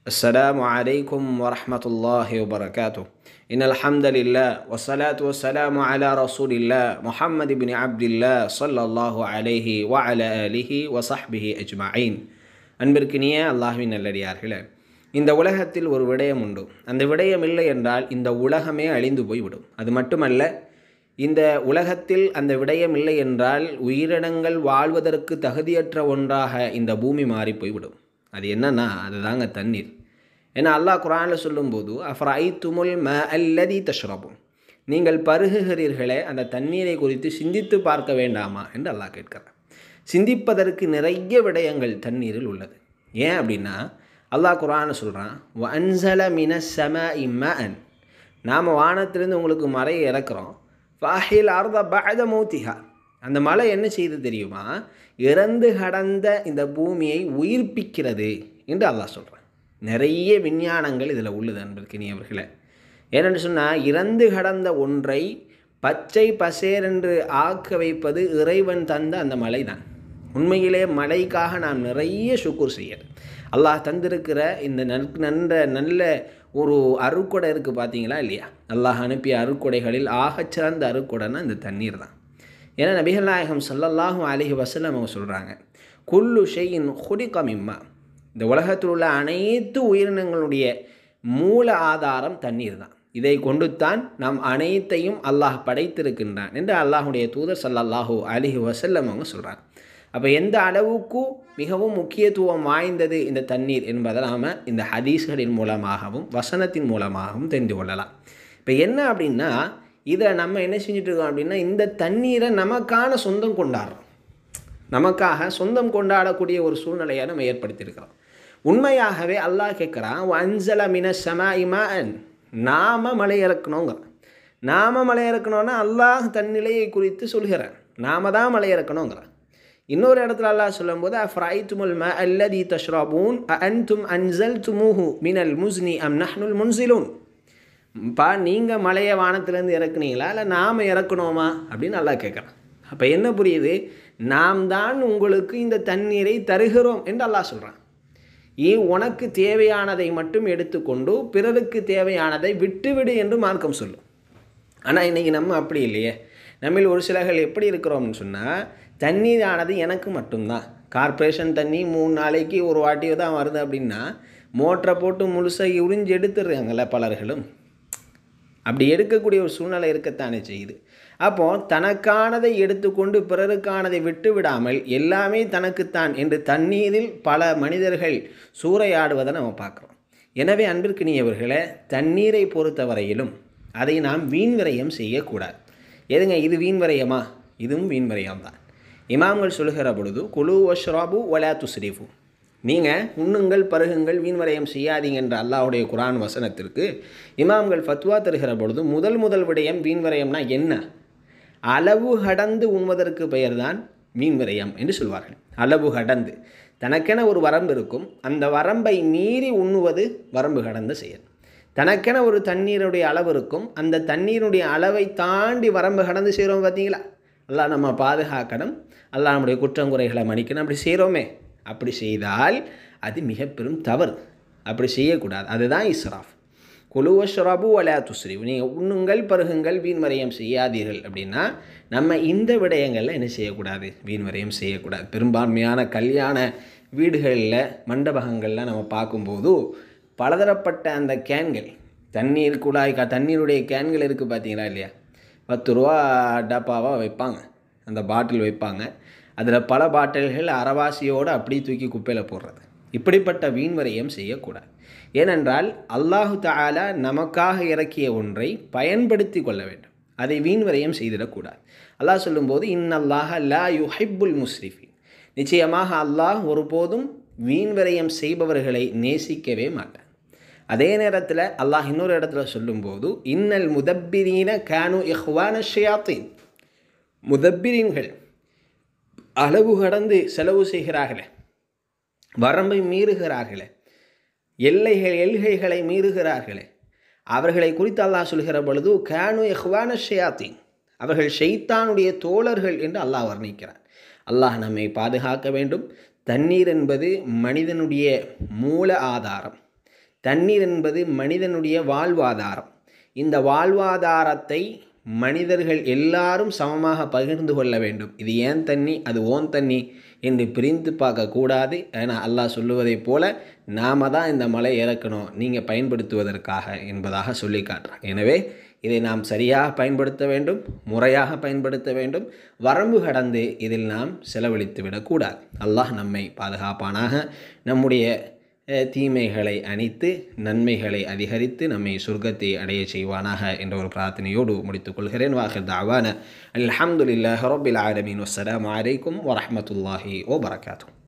السلام عليكم ورحمة الله وبركاته إن الحمد لله والصلاة والسلام على رسول الله محمد بن عبد الله صلى الله عليه وعلى آله وصحبه أجمعين அன்பிற்கினிய அல்லாஹ்வின் நல்லடியார்களே இந்த உலகத்தில் ஒரு விடயம் உண்டு அந்த விடயம் இல்லை என்றால் இந்த உலகமே அழிந்து போய்விடும் அது மட்டுமல்ல இந்த உலகத்தில் அந்த விடயம் இல்லை என்றால் உயிரினங்கள் வாழ்வதற்கு தகுதியற்ற ஒன்றாக இந்த பூமி மாறி போய்விடும் அது என்னன்னா அதுதாங்க தண்ணீர் ஏன்னா அல்லாஹ் குரானில் சொல்லும்போது அஃப்ரை துமுல் ம அல்லதி தஷ்ரபும் நீங்கள் பருகுகிறீர்களே அந்த தண்ணீரை குறித்து சிந்தித்து பார்க்க வேண்டாமா என்று அல்லாஹ் கேட்கிறார் சிந்திப்பதற்கு நிறைய விடயங்கள் தண்ணீரில் உள்ளது ஏன் அப்படின்னா அல்லாஹ் குரானை சொல்கிறான் வன்சல மின சம இம்மன் நாம் வானத்திலிருந்து உங்களுக்கு மறையை இறக்குறோம் ஃபாஹில் அர்த பஅத மௌத்திஹா அந்த மலை என்ன செய்து தெரியுமா இறந்து கடந்த இந்த பூமியை உயிர்ப்பிக்கிறது என்று அல்லாஹ் சொல்கிறான் நிறைய விஞ்ஞானங்கள் இதில் உள்ளது அன்பிற்கினியவர்களே ஏனென்று சொன்னால் இறந்து கடந்த ஒன்றை பச்சை பசேரென்று ஆக்க வைப்பது இறைவன் தந்த அந்த மலை தான் உண்மையிலே மழைக்காக நாம் நிறைய சுக்கூர் செய்யணும் அல்லாஹ் தந்திருக்கிற இந்த நன் நன்ற நல்ல ஒரு அருக்கொடை இருக்குது பார்த்தீங்களா இல்லையா அல்லாஹ் அனுப்பிய அருக்கொடைகளில் ஆகச்சிறந்த அருக்கொடைன்னா இந்த தண்ணீர் தான் ஏன்னா நபிகள் நாயகம் சல்லல்லாஹும் அலிஹி வசலம் அவங்க சொல்கிறாங்க குல்லு ஷெயின் ஹுடிகமிம்மா இந்த உலகத்தில் உள்ள அனைத்து உயிரினங்களுடைய மூல ஆதாரம் தண்ணீர் தான் இதை கொண்டுத்தான் நாம் அனைத்தையும் அல்லாஹ் படைத்திருக்கின்றான் என்று அல்லாஹுடைய தூதர் சல்லல்லாஹூ அலிஹி வசல்லம் அவங்க சொல்கிறாங்க அப்போ எந்த அளவுக்கு மிகவும் முக்கியத்துவம் வாய்ந்தது இந்த தண்ணீர் என்பதை நாம் இந்த ஹதீஸ்களின் மூலமாகவும் வசனத்தின் மூலமாகவும் தெரிந்து கொள்ளலாம் இப்போ என்ன அப்படின்னா இதை நம்ம என்ன செஞ்சுட்டு இருக்கோம் அப்படின்னா இந்த தண்ணீரை நமக்கான சொந்தம் கொண்டாடுறோம் நமக்காக சொந்தம் கொண்டாடக்கூடிய ஒரு சூழ்நிலையை நம்ம ஏற்படுத்தியிருக்கிறோம் உண்மையாகவே அல்லாஹ் கேட்குறான் வஞ்சல மின சமா இமான் நாம மலை இறக்கணுங்கிறான் நாம மலை இறக்கணும்னா அல்லாஹ் தன்னிலையை குறித்து சொல்கிறான் நாம தான் மலை இறக்கணுங்கிறான் இன்னொரு இடத்துல அல்லாஹ் சொல்லும்போது அஃப்ரை துமுல் ம அல்லதி தஷ்ராபூன் அன்தும் அன்சல் துமுஹு மினல் முஸ்னி அம் நஹ்னுல் முன்சிலூன் பா நீங்கள் மலையை வானத்திலேருந்து இறக்குனீங்களா இல்லை நாம் இறக்கணுமா அப்படின்னு நல்லா கேட்குறான் அப்போ என்ன புரியுது நாம் தான் உங்களுக்கு இந்த தண்ணீரை தருகிறோம் என்று அல்லாஹ் சொல்கிறான் ஏ உனக்கு தேவையானதை மட்டும் எடுத்துக்கொண்டு பிறருக்கு தேவையானதை விட்டுவிடு என்று மார்க்கம் சொல்லும் ஆனால் இன்றைக்கி நம்ம அப்படி இல்லையே நம்மில் ஒரு சிலர்கள் எப்படி இருக்கிறோம்னு சொன்னால் தண்ணீர் ஆனது எனக்கு மட்டும்தான் கார்ப்பரேஷன் தண்ணி மூணு நாளைக்கு ஒரு வாட்டியோ தான் வருது அப்படின்னா மோட்டரை போட்டு முழுசாக உறிஞ்சு எடுத்துடுறாங்கல்ல பலர்களும் அப்படி எடுக்கக்கூடிய ஒரு சூழ்நிலை இருக்கத்தானே செய்யுது அப்போது தனக்கானதை எடுத்துக்கொண்டு பிறருக்கானதை விட்டு விடாமல் எல்லாமே தனக்குத்தான் என்று தண்ணீரில் பல மனிதர்கள் சூறையாடுவதை நம்ம பார்க்குறோம் எனவே அன்பிற்கினியவர்களே தண்ணீரை பொறுத்தவரையிலும் அதை நாம் வீண் விரயம் செய்யக்கூடாது எதுங்க இது வீண் விரயமா இதுவும் வீண் விரயம் தான் இமாம்கள் சொல்லுகிற பொழுது குழு ஒஷ்ராபு ஒலா துஸ்ரீஃபு நீங்கள் உண்ணுங்கள் பருகுங்கள் வீண்வரையம் செய்யாதீங்க என்ற அல்லாஹுடைய குரான் வசனத்திற்கு இமாம்கள் ஃபத்வா தருகிற பொழுது முதல் முதல் விடயம் வீண்வரையம்னா என்ன அளவு கடந்து உண்வதற்கு பெயர்தான் மீன்விரயம் என்று சொல்வார்கள் அளவு கடந்து தனக்கென ஒரு வரம்பு இருக்கும் அந்த வரம்பை மீறி உண்ணுவது வரம்பு கடந்த செயல் தனக்கென ஒரு தண்ணீருடைய அளவு இருக்கும் அந்த தண்ணீருடைய அளவை தாண்டி வரம்பு கடந்து செய்கிறோம் பார்த்தீங்களா அல்லாஹ் நம்ம பாதுகாக்கணும் அல்லாஹ் நம்முடைய குற்றங்குறைகளை மன்னிக்கணும் அப்படி செய்கிறோமே அப்படி செய்தால் அது மிக பெரும் தவறு அப்படி செய்யக்கூடாது அதுதான் இஸ்ராஃப் குழுவ ஷராபு வலா துஸ்ரீவ் நீங்கள் உண்ணுங்கள் பருகுங்கள் வீண்வரையம் செய்யாதீர்கள் அப்படின்னா நம்ம இந்த விடயங்களில் என்ன செய்யக்கூடாது வீண்வரையம் செய்யக்கூடாது பெரும்பான்மையான கல்யாண வீடுகளில் மண்டபகங்களில் நம்ம பார்க்கும்போது பலதரப்பட்ட அந்த கேன்கள் தண்ணீர் குழாய் தண்ணீருடைய கேன்கள் இருக்குது பார்த்தீங்களா இல்லையா பத்து ரூபா டப்பாவாக வைப்பாங்க அந்த பாட்டில் வைப்பாங்க அதில் பல பாட்டில்கள் அறவாசியோடு அப்படியே தூக்கி குப்பையில் போடுறது இப்படிப்பட்ட வீண்வரையம் செய்யக்கூடாது ஏனென்றால் அல்லாஹு தாலா நமக்காக இறக்கிய ஒன்றை பயன்படுத்தி கொள்ள வேண்டும் அதை வீண்வரையம் செய்திடக்கூடாது அல்லாஹ் சொல்லும்போது இன்னல்லாஹ லா யுஹிப்புல் முஸ்ரிஃபின் நிச்சயமாக அல்லாஹ் ஒருபோதும் வீண்வரையம் செய்பவர்களை நேசிக்கவே மாட்டான் அதே நேரத்தில் அல்லாஹ் இன்னொரு இடத்துல சொல்லும்போது இன்னல் முதப்பிரீன கானு இஹ்வான ஷியாத்தீன் முதப்பிரீன்கள் அளவு கடந்து செலவு செய்கிறார்களே வரம்பை மீறுகிறார்களே எல்லைகள் எல்கைகளை மீறுகிறார்களே அவர்களை குறித்து அல்லாஹ் சொல்கிற பொழுது கேனு எஹ்வான ஷியாத்தீன் அவர்கள் ஷெய்தானுடைய தோழர்கள் என்று அல்லாஹ் வர்ணிக்கிறார் அல்லாஹ் நம்மை பாதுகாக்க வேண்டும் தண்ணீர் என்பது மனிதனுடைய மூல ஆதாரம் தண்ணீர் என்பது மனிதனுடைய வாழ்வாதாரம் இந்த வாழ்வாதாரத்தை மனிதர்கள் எல்லாரும் சமமாக பகிர்ந்து கொள்ள வேண்டும் இது ஏன் தண்ணி அது ஓன் தண்ணி என்று பிரிந்து பார்க்கக்கூடாது ஏன்னா அல்லாஹ் சொல்லுவதைப் போல நாம தான் இந்த மலை இறக்கணும் நீங்கள் பயன்படுத்துவதற்காக என்பதாக சொல்லி காட்டுறான் எனவே இதை நாம் சரியாக பயன்படுத்த வேண்டும் முறையாக பயன்படுத்த வேண்டும் வரம்பு கடந்து இதில் நாம் செலவழித்து விடக்கூடாது அல்லாஹ் நம்மை பாதுகாப்பானாக நம்முடைய அஹ், தீமைகளை அணித்து நன்மைகளை அதிகரித்து நம்மை சொர்க்கத்தை அடைய செய்வானாக என்ற ஒரு பிரார்த்தனையோடு முடித்துக் கொள்கிறேன் வாஹிர் தாவான அல்ஹம்துலில்லாஹ் ரபில் ஆலமீன் வஸ்ஸலாமு அலைக்கும் வரஹ்மத்துல்லாஹி வபரகாத்துஹு